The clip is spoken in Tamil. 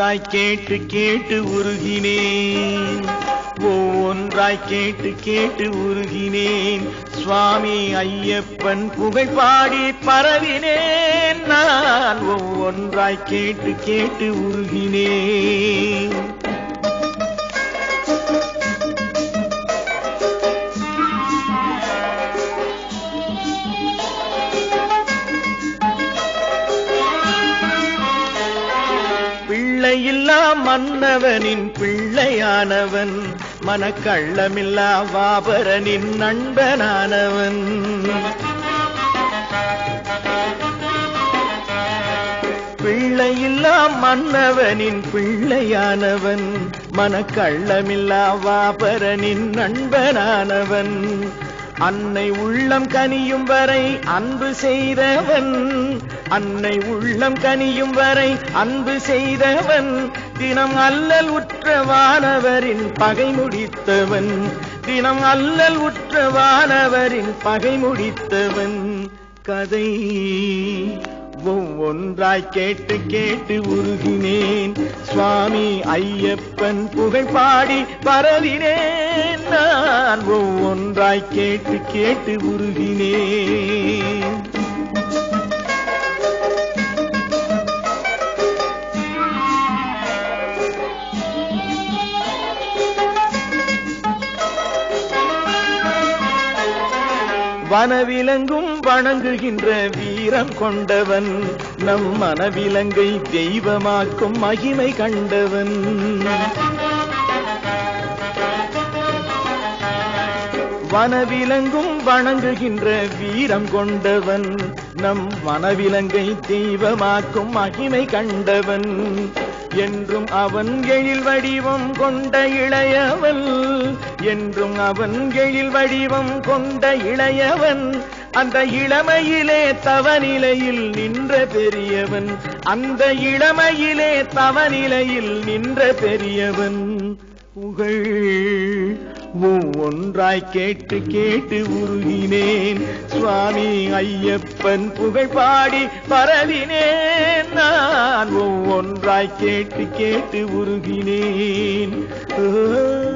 ஒவ்வொன்றாய் கேட்டு கேட்டு உருகினேன் ஒவ்வொன்றாய் கேட்டு கேட்டு உருகினேன் சுவாமி ஐயப்பன் புகழ் பாடி பரவினேன் நான் ஒவ்வொன்றாய் கேட்டு கேட்டு உருகினேன் பிள்ளையில்லா மன்னவனின் பிள்ளையானவன் மனக்கள்ளமில்லா வாபரனின் நண்பனானவன் பிள்ளையில்லா மன்னவனின் பிள்ளையானவன் மனக்கள்ளமில்லா வாபரனின் நண்பனானவன் அன்னை உள்ளம் கனியும் வரை அன்பு செய்தவன் அன்னை உள்ளம் கனியும் வரை அன்பு செய்தவன் தினம் அல்லல் உற்றவானவரின் பகை முடித்தவன் தினம் அல்லல் உற்றவானவரின் பகை முடித்தவன் கதை ஒவ்வொன்றாய் கேட்டு கேட்டு உருகினேன் சுவாமி ஐயப்பன் புகழ் பாடி பரவினேன் நான் ஒவ்வொன்றாய் கேட்டு கேட்டு உருகினேன் வனவிலங்கும் வணங்குகின்ற வீரம் கொண்டவன் நம் மனவிலங்கை தெய்வமாக்கும் மகிமை கண்டவன் வனவிலங்கும் வணங்குகின்ற வீரம் கொண்டவன் நம் மனவிலங்கை தெய்வமாக்கும் மகிமை கண்டவன் என்றும் அவன் எழில் வடிவம் கொண்ட இளையவன் என்றும் அவன் எழில் வடிவம் கொண்ட இளையவன் அந்த இளமையிலே தவநிலையில் நின்ற பெரியவன் அந்த இளமையிலே தவநிலையில் நின்ற பெரியவன் புகழ் ஒவ்வொன்றாய் கேட்டு கேட்டு உருகினேன் சுவாமி ஐயப்பன் புகழ் பாடி பரவினேன் நான் ஒவ்வொன்றாய் கேட்டு கேட்டு உருகினேன் ஓ